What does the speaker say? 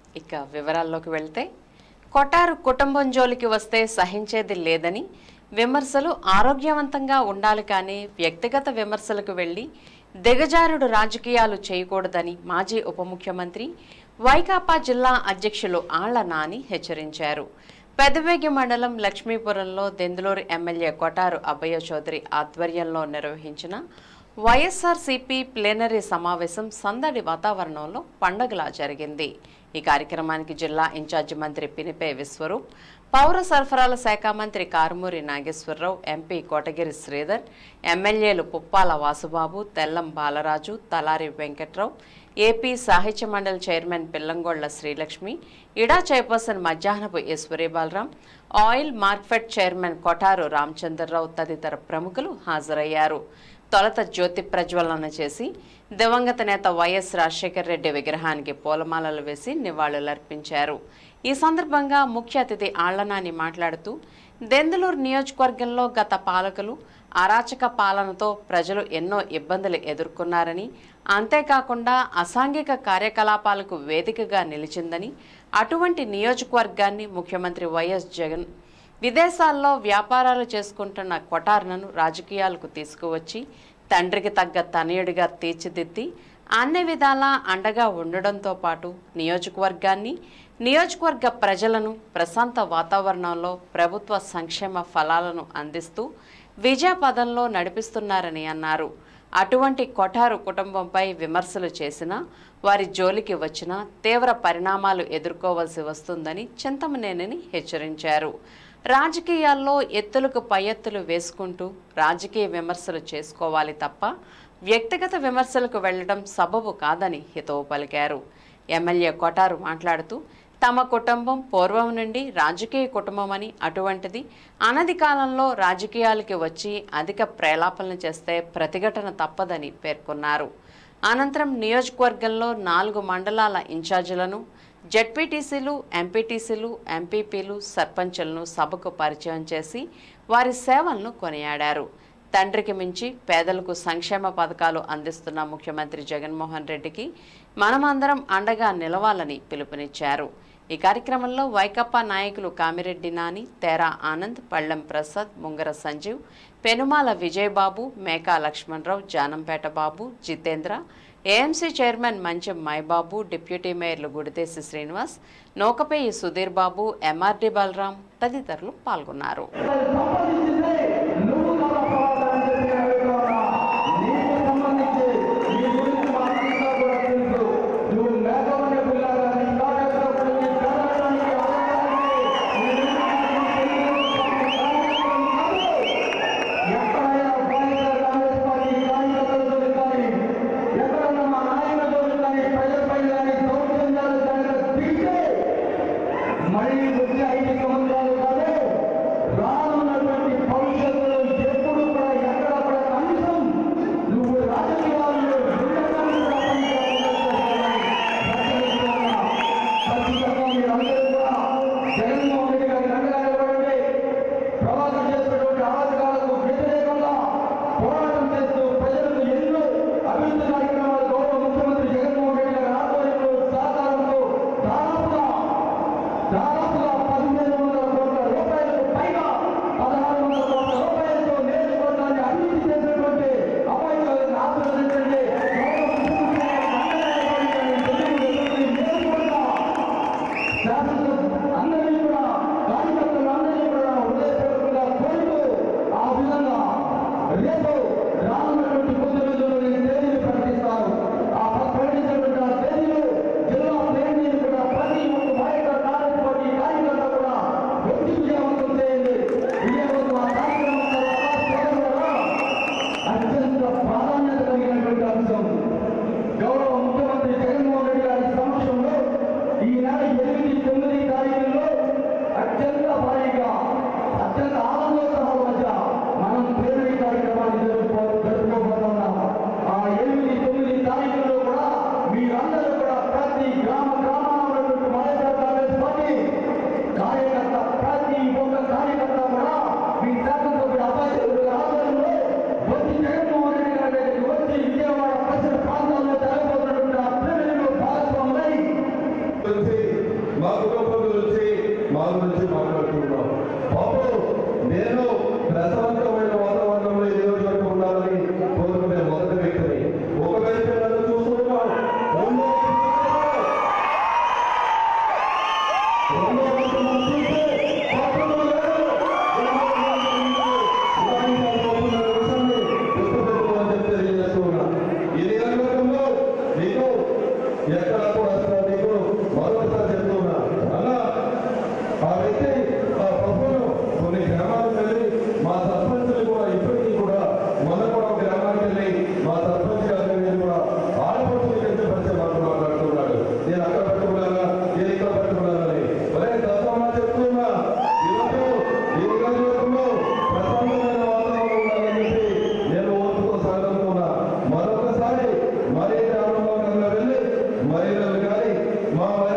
ఇక వివరాల్లోకి వెళ్తే కొటారు కుటుంబం జోలికి వస్తే సహించేది లేదని విమర్శలు ఆరోగ్యవంతంగా ఉండాలి కానీ వ్యక్తిగత విమర్శలకు వెళ్లి దిగజారుడు రాజకీయాలు చేయకూడదని మాజీ ఉప ముఖ్యమంత్రి వైకాపా జిల్లా అధ్యక్షులు ఆళ్ల నాని హెచ్చరించారు పెదవేగి మండలం లక్ష్మీపురంలో దెందులూరు ఎమ్మెల్యే కొటారు అబ్బయ్య చౌదరి ఆధ్వర్యంలో నిర్వహించిన వైఎస్ఆర్సీపీ ప్లేనరీ సమావేశం సందడి వాతావరణంలో పండగలా జరిగింది ఈ కార్యక్రమానికి జిల్లా ఇన్ఛార్జి మంత్రి పినిపే విశ్వరూప్ పౌర సరఫరాల శాఖ మంత్రి కారుమూరి నాగేశ్వరరావు ఎంపీ కోటగిరి శ్రీధర్ ఎమ్మెల్యేలు పుప్పాల వాసుబాబు తెల్లం బాలరాజు తలారి వెంకట్రావు ఏపీ సాహిత్య మండలి చైర్మన్ పిల్లంగొళ్ల శ్రీలక్ష్మి ఇడా chairperson Madhyahnapu Eswari Balaram oil market chairman Kotaru Ramachandra Rao తదితర ప్రముఖులు హాజరయ్యారు తొలత జ్యోతి ప్రజ్వలన చేసి దివంగత నేత వైఎస్ రాజశేఖర రెడ్డి విగ్రహానికి పూలమాలలు వేసి నివాళులర్పించారు ఈ సందర్భంగా ముఖ్య అతిథి ఆళ్లనాని మాట్లాడుతూ దెందులూరు నియోజకవర్గంలో గత పాలకులు అరాచక పాలనతో ప్రజలు ఎన్నో ఇబ్బందులు ఎదుర్కొన్నారని అంతేకాకుండా అసాంఘిక కార్యకలాపాలకు వేదికగా నిలిచిందని అటువంటి నియోజకవర్గాన్ని ముఖ్యమంత్రి వైఎస్ జగన్ విదేశాల్లో వ్యాపారాలు చేసుకుంటున్న కొటార్నను రాజకీయాలకు తీసుకువచ్చి తండ్రికి తగ్గ తనయుడిగా తీర్చిదిద్ది అన్ని విధాలా అండగా ఉండడంతో పాటు నియోజకవర్గాన్ని నియోజకవర్గ ప్రజలను ప్రశాంత వాతావరణంలో ప్రభుత్వ సంక్షేమ ఫలాలను అందిస్తూ విజయపదంలో నడిపిస్తున్నారని అన్నారు అటువంటి కొఠారు కుటుంబంపై విమర్శలు చేసినా వారి జోలికి వచ్చినా తీవ్ర పరిణామాలు ఎదుర్కోవాల్సి వస్తుందని చింతమనేనిని హెచ్చరించారు రాజకీయాల్లో ఎత్తులకు పై ఎత్తులు వేసుకుంటూ రాజకీయ విమర్శలు చేసుకోవాలి తప్ప వ్యక్తిగత విమర్శలకు వెళ్లడం సబబు కాదని హితవు పలికారు ఎమ్మెల్యే కొటారు మాట్లాడుతూ తమ కుటుంబం పూర్వం నుండి రాజకీయ కుటుంబమని అటువంటిది అనది కాలంలో రాజకీయాలకి వచ్చి అధిక ప్రేలాపనలు చేస్తే ప్రతిఘటన తప్పదని పేర్కొన్నారు అనంతరం నియోజకవర్గంలో నాలుగు మండలాల ఇన్ఛార్జీలను జడ్పీటీసీలు ఎంపీటీసీలు ఎంపీపీలు సర్పంచులను సభకు పరిచయం చేసి వారి సేవలను కొనియాడారు తండ్రికి మించి పేదలకు సంక్షేమ పథకాలు అందిస్తున్న ముఖ్యమంత్రి జగన్మోహన్ రెడ్డికి మనమందరం అండగా నిలవాలని పిలుపునిచ్చారు ఈ కార్యక్రమంలో వైకప్పా నాయకులు కామిరెడ్డి నాని తేరా Anand Pallem Prasad Mungara Sanjeev Penumala Vijayababu Meka Lakshmana Rao Janampeta Babu Jitendra AMC chairman Mancham Maibabu deputy మేయర్లు గుడిదేశి శ్రీనివాస్ నోకపేయి సుధీర్ బాబు ఎంఆర్డి బలరాం తదితరులు పాల్గొన్నారు సంబంధించిందే నువ్వు చాలా పోరాటం చేసే వ్యక్తివా? నీకు సంబంధించి నీ గురించి మాకంతా కూడా తెలుసు. నువ్వు మేకవని పిల్లగా నీ కార్యకర్తలు నీ పేదవానికి ఆడవారికి నీ ఎక్కడైనా వైఎస్ఆర్ కాంగ్రెస్ పార్టీ కార్యకర్తలతో కానీ ఎక్కడైనా మా నాయకులతో కానీ ప్రజలపై కానీ దౌర్జన్యాలు జరగడం తీస్తే మళ్ళీ వచ్చే ఐదు సంవత్సరాలు కాదు రానున్నటువంటి భవిష్యత్తులో ఎప్పుడు కూడా ఎక్కడ కూడా కనీసం నువ్వు రాజకీయాల్లో ఉండటానికి కూడా పనిచేయాలని ఖచ్చితంగా మీరందరూ కూడా జగన్మోహన్ రెడ్డి గారి అండగా నిలబడండి ప్రవాసం చేసినటువంటి అరాజకాలకు వ్యతిరేకంగా పోరాటం చేస్తూ ప్రజలకు ఎన్నో అభివృద్ధి కార్యక్రమాలు గౌరవ ముఖ్యమంత్రి జగన్మోహన్ రెడ్డి గారి ఆధ్వర్యంలో సహకారంతో దాదాపుగా దాదాపుగా పదిహేను వందల కోట్ల రూపాయలకు పైగా పదహారు వందల కోట్ల రూపాయలతో నియోజకవర్గాన్ని అభివృద్ధి చేసినటువంటి అబ్బాయి గారిని ఆశీర్వదించండి అందరినీ కూడా కార్యకర్తలు అందరినీ కూడా హృదయపూర్వకంగా కోరుతూ ఆ విధంగా రేపు రానున్నటువంటి కొద్ది రోజుల్లో నేను తేదీని ప్రకటిస్తారు ఆ ప్రకటించినటువంటి ఆ తేదీలు జిల్లా ప్లేన్ని కూడా ప్రతి ఒక్క వైఎస్ఆర్ కాంగ్రెస్ పార్టీ కార్యకర్త కూడా వ్యక్తి విజయవంతం చేయండి విజయవంతం ఆ కార్యక్రమం తర్వాత చేయడం వల్ల అత్యంత ప్రాధాన్యత కలిగినటువంటి అంశం గౌరవ ముఖ్యమంత్రి జగన్మోహన్ రెడ్డి గారి సమక్షంలో ఈ నెల ఎనిమిది తొమ్మిది తారీఖుల్లో అత్యంత భారీగా అత్యంత ఆనందోత్సవాల మధ్య మనం ప్రేరణి కార్యక్రమాన్ని జరుపుకో జరుపుకోబోతున్నాం ఆ ఎనిమిది తొమ్మిది తారీఖుల్లో కూడా మీరందరూ కూడా ప్రతి గ్రామ గ్రామాల్లో ఉన్నటువంటి వైఎస్ఆర్ కాంగ్రెస్ పార్టీ కార్యకర్త ప్రతి ఒక్క కార్యకర్త కూడా మీ శాసనసభ్యుడు అబ్బాయి ఆధ్వర్యంలో వచ్చి జగన్మోహన్ రెడ్డి గారి దగ్గరికి వచ్చి విజయవాడ పరిసర ప్రాంతాల్లో జరగబోతున్నటువంటి ఆ ప్రేరణలో భాగస్వాములై తెలిసి మా కుటుంబం గురించి మా గురించి మాట్లాడుతున్నాం బాబు నేను ప్రశాంతమైన వాతావరణంలో ఈ నియోజకవర్గం ఉండాలని కోరుకునే మొదటి వ్యక్తిని ఒకవైపు నన్ను చూస్తున్నాం రెండో వైపు రెండో వైపు నన్ను చూస్తే పక్కన లేదు. ఈ నియోజకవర్గంలో నీకు ఎక్కడ కూడా అసలు నీకు మరొకసారి చెప్తున్నా అలా ఆ వ్యక్తి ఆ ప్రభువును కొన్ని గ్రామాలకు వెళ్ళి మా సర్పంచులు కూడా ఇప్పటికీ కూడా మొన్న కూడా ఒక గ్రామానికి వెళ్ళి మా సర్పంచ్ గారి మీద కూడా ఆడపడుచులు కించపరిచే మాకు మాట్లాడుతున్నాడు నేను అక్కడ పెట్టుకున్నానా నేను ఇక్కడ పెట్టుకున్నానని ఒరే దత్తమ్మ చెప్తున్నా ఈరోజు ఈ నియోజకవర్గంలో ప్రశాంతమైన వాతావరణం ఉండాలని చెప్పి నేను ఓటుతో సాగుతున్నా మరొకసారి మరీ గ్రామంలో కన్నా వెళ్ళి మహిళలు కానీ మా